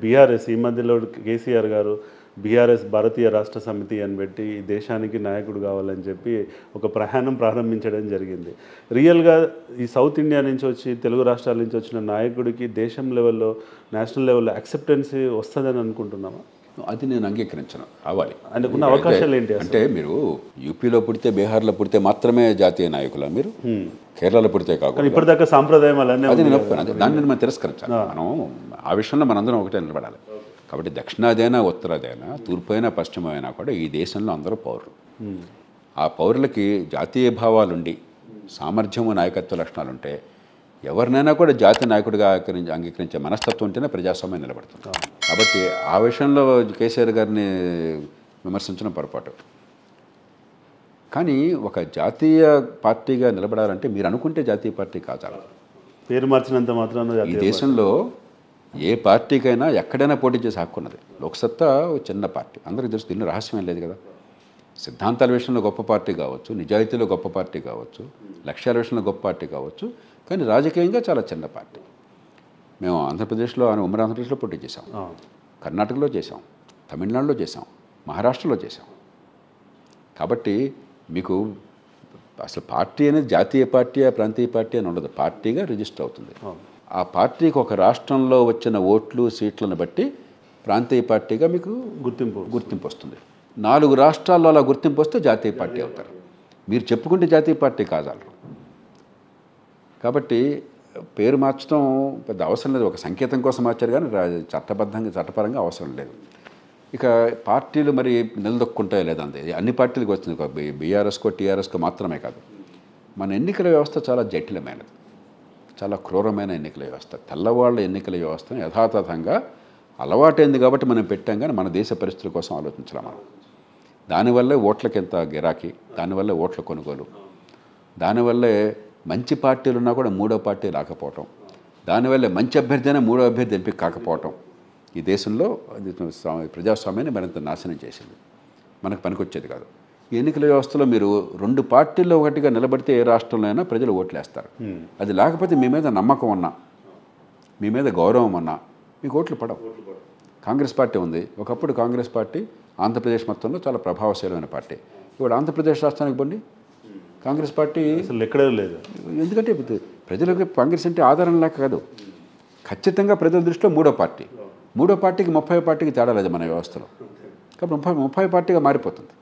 BRS ఈ మధ్యలో కేసీఆర్ గారు బీఆర్ఎస్ భారతీయ రాష్ట్ర సమితి అని పెట్టి ఈ దేశానికి నాయకుడు కావాలని చెప్పి ఒక ప్రయాణం ప్రారంభించడం జరిగింది రియల్గా ఈ సౌత్ ఇండియా నుంచి వచ్చి తెలుగు రాష్ట్రాల నుంచి వచ్చిన నాయకుడికి దేశం లెవెల్లో నేషనల్ లెవెల్లో అక్సెప్టెన్సీ వస్తుందని అనుకుంటున్నామా అది నేను అంగీకరించను రావాలి ఆయనకున్న అవకాశాలు ఏంటి అసలు? అంటే మీరు యూపీలో పుడితే బీహార్లో పుడితే మాత్రమే జాతీయ నాయకులా మీరు కేరళలో పుడితే కానీ కాకుండా ఇప్పటిదాకా సాంప్రదాయం అలానే అది ఉంది నేను కదా. ఒప్పుకోను అది దాన్ని మనం తిరస్కరించాలి మనం ఆ విషయంలో మనందరం ఒకటే నిలబడాలి కాబట్టి దక్షిణాదైనా ఉత్తరాదైనా తూర్పైనా పశ్చిమైనా కూడా ఈ దేశంలో అందరూ పౌరులు ఆ పౌరులకి జాతీయ భావాలుండి సామర్థ్యము నాయకత్వ లక్షణాలు ఉంటే ఎవరినైనా కూడా జాతీయ నాయకుడిగా అంగీకరించి అంగీకరించే మనస్తత్వం ఉంటేనే ప్రజాస్వామ్యం నిలబడుతుంది కాబట్టి ఆ విషయంలో కేసీఆర్ గారిని విమర్శించడం పొరపాటు కానీ ఒక జాతీయ పార్టీగా నిలబడాలంటే మీరు అనుకుంటే జాతీయ పార్టీ కాదాలి పేరు మార్చినంత మాత్రాన ఈ జాతీయ దేశంలో ఏ పార్టీకైనా ఎక్కడైనా పోటీ చేసే హక్కు ఉన్నది లోక్సత్తా ఒక చిన్న పార్టీ అందరికీ తెలుసు దీనిలో రహస్యం ఏం లేదు కదా సిద్ధాంతాల విషయంలో గొప్ప పార్టీ కావచ్చు నిజాయితీలో గొప్ప పార్టీ కావచ్చు లక్ష్యాల విషయంలో గొప్ప పార్టీ కావచ్చు కానీ రాజకీయంగా చాలా చిన్న పార్టీ మేము ఆంధ్రప్రదేశ్లో ఉమ్మడి ఆంధ్రప్రదేశ్లో పోటీ చేసాం ఆ, కర్ణాటకలో చేసాం తమిళనాడులో చేసాం మహారాష్ట్రలో చేసాం కాబట్టి మీకు అసలు పార్టీ అనేది జాతీయ పార్టీ ప్రాంతీయ పార్టీ అని ఉండదు పార్టీగా రిజిస్టర్ అవుతుంది ఆ పార్టీకి ఒక రాష్ట్రంలో వచ్చిన ఓట్లు సీట్లను బట్టి ప్రాంతీయ పార్టీగా మీకు గుర్తింపు గుర్తింపు వస్తుంది నాలుగు రాష్ట్రాల్లో అలా గుర్తింపు వస్తే జాతీయ పార్టీ అవుతారు మీరు చెప్పుకుంటే జాతీయ పార్టీ కాదాలు కాబట్టి పేరు మార్చడం పెద్ద అవసరం లేదు ఒక సంకేతం కోసం మార్చారు కానీ రా- చట్టబద్ధంగా చట్టపరంగా అవసరం లేదు ఇక పార్టీలు మరి నిలదొక్కుంటాయో లేదా అంతే ఇది అన్ని పార్టీలకు వస్తుంది ఒక బి- బీఆర్ఎస్కో టీఆర్ఎస్కో మాత్రమే కాదు మన ఎన్నికల వ్యవస్థ చాలా జటిలమైనది చాలా క్రూరమైన ఎన్నికల వ్యవస్థ తెల్లవాళ్ళ ఎన్నికల వ్యవస్థను యథాతథంగా అలవాటైంది కాబట్టి మనం పెట్టాం కానీ మన దేశ పరిస్థితుల కోసం ఆలోచించలేం మనం దానివల్లే ఓట్లకి ఎంత గిరాకీ దానివల్లే ఓట్ల కొనుగోలు దానివల్లే మంచి పార్టీలు ఉన్నా కూడా మూడో పార్టీ రాకపోవటం దానివల్లే మంచి అభ్యర్థి అయినా మూడో అభ్యర్థి ఎంపిక కాకపోవటం ఈ దేశంలో అది స్వా- ప్రజాస్వామ్యాన్ని మరింత నాశనం చేసింది మనకు పనికొచ్చేది కాదు ఈ ఎన్నికల వ్యవస్థలో మీరు రెండు పార్టీల్లో ఒకటిగా నిలబడితే ఏ రాష్ట్రంలో అయినా ప్రజలు ఓట్లేస్తారు అది లేకపోతే మీ మీద నమ్మకం ఉన్నా మీ మీద గౌరవం ఉన్నా మీకు ఓట్లు పడవు కాంగ్రెస్ పార్టీ ఉంది ఒకప్పుడు కాంగ్రెస్ పార్టీ ఆంధ్రప్రదేశ్ మొత్తంలో చాలా ప్రభావశీలమైన పార్టీ ఇప్పుడు ఆంధ్రప్రదేశ్ రాష్ట్రానికి పోండి కాంగ్రెస్ పార్టీ అసలు ఎక్కడే లేదు ఎందుకంటే ఇది ప్రజలకు కాంగ్రెస్ అంటే ఆధారం లేక కాదు ఖచ్చితంగా ప్రజల దృష్టిలో మూడో పార్టీ మూడో పార్టీకి ముప్పై పార్టీకి తేడా లేదు మన వ్యవస్థలో కాబట్టి ముప్పై ముప్పై పార్టీగా మారిపోతుంది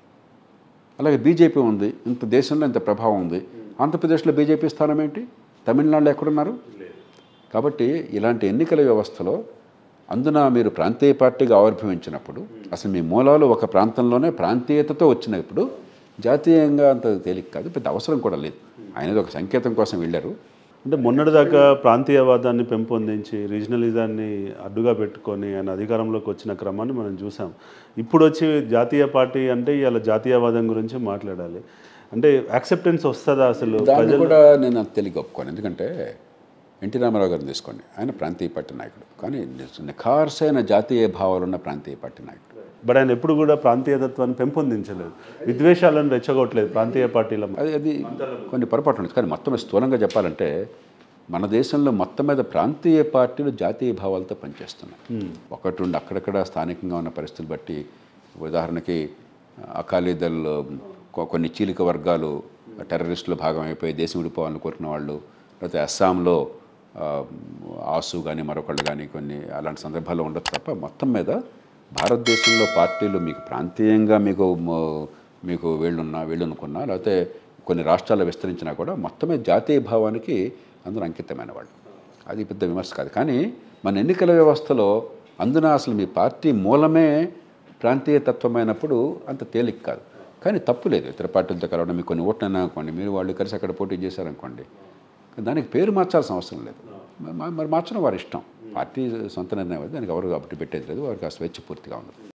అలాగే బీజేపీ ఉంది ఇంత దేశంలో ఇంత ప్రభావం ఉంది ఆంధ్రప్రదేశ్లో బీజేపీ స్థానం ఏంటి తమిళనాడులో ఎక్కడున్నారు కాబట్టి ఇలాంటి ఎన్నికల వ్యవస్థలో అందున మీరు ప్రాంతీయ పార్టీగా ఆవిర్భవించినప్పుడు అసలు మీ మూలాలు ఒక ప్రాంతంలోనే ప్రాంతీయతతో వచ్చినప్పుడు జాతీయంగా అంత తేలిక కాదు పెద్ద అవసరం కూడా లేదు ఆయన ఒక సంకేతం కోసం వెళ్ళారు అంటే మొన్నటిదాకా ప్రాంతీయవాదాన్ని పెంపొందించి రీజనలిజాన్ని అడ్డుగా పెట్టుకొని ఆయన అధికారంలోకి వచ్చిన క్రమాన్ని మనం చూసాం ఇప్పుడు వచ్చి జాతీయ పార్టీ అంటే ఇలా జాతీయవాదం గురించి మాట్లాడాలి అంటే యాక్సెప్టెన్స్ వస్తుందా అసలు దాన్ని కూడా నేను అంత తెలియక ఒప్పుకోను ఎందుకంటే ఎన్టీ రామారావు గారిని తీసుకోండి ఆయన ప్రాంతీయ పార్టీ నాయకుడు కానీ నిజ- నిఖార్సైన జాతీయ భావాలు ఉన్న ప్రాంతీయ పార్టీ నాయకుడు బట్ ఆయన ఎప్పుడు కూడా ప్రాంతీయతత్వాన్ని పెంపొందించలేదు విద్వేషాలను రెచ్చగొట్టలేదు ప్రాంతీయ పార్టీల మధ్య. అది అది కొన్ని పొరపాట్లు ఉండొచ్చు కానీ మొత్తం స్థూలంగా చెప్పాలంటే మన దేశంలో మొత్తం మీద ప్రాంతీయ పార్టీలు జాతీయ భావాలతో పనిచేస్తున్నాయి ఒకటి రెండు అక్కడక్కడ స్థానికంగా ఉన్న పరిస్థితులు బట్టి ఉదాహరణకి అకాలీదల్ కొ- కొన్ని చీలిక వర్గాలు టెర్రరిస్టుల భాగం అయిపోయి దేశం విడిపోవాలని కోరుకున్న వాళ్ళు లేకపోతే అస్సాంలో ఆ, ఆసు కానీ మరొకళ్ళు కానీ కొన్ని అలాంటి సందర్భాల్లో ఉండొచ్చు తప్ప మొత్తం మీద భారతదేశంలో పార్టీలు మీకు ప్రాంతీయంగా మీకు మ- మీకు వీళ్ళున్నా వీళ్ళనుకున్నా లేకపోతే కొన్ని రాష్ట్రాలు విస్తరించినా కూడా మొత్తమే జాతీయ భావానికి అందరూ అంకితమైన వాళ్ళు అది పెద్ద విమర్శ కాదు కానీ మన ఎన్నికల వ్యవస్థలో అందున అసలు మీ పార్టీ మూలమే ప్రాంతీయ తత్వమైనప్పుడు అంత తేలిక కాదు కానీ తప్పు లేదు ఇతర పార్టీలతో కలవడం మీకు కొన్ని ఓట్లైనా అనుకోండి మీరు వాళ్ళు కలిసి అక్కడ పోటీ చేశారనుకోండి దానికి పేరు మార్చాల్సిన అవసరం లేదు మ- మరి మార్చడం వారి ఇష్టం పార్టీ సొంత నిర్ణయం అది దానికి ఎవరు అప్పటి పెట్టేది లేదు వారికి ఆ స్వేచ్ఛ పూర్తిగా ఉంది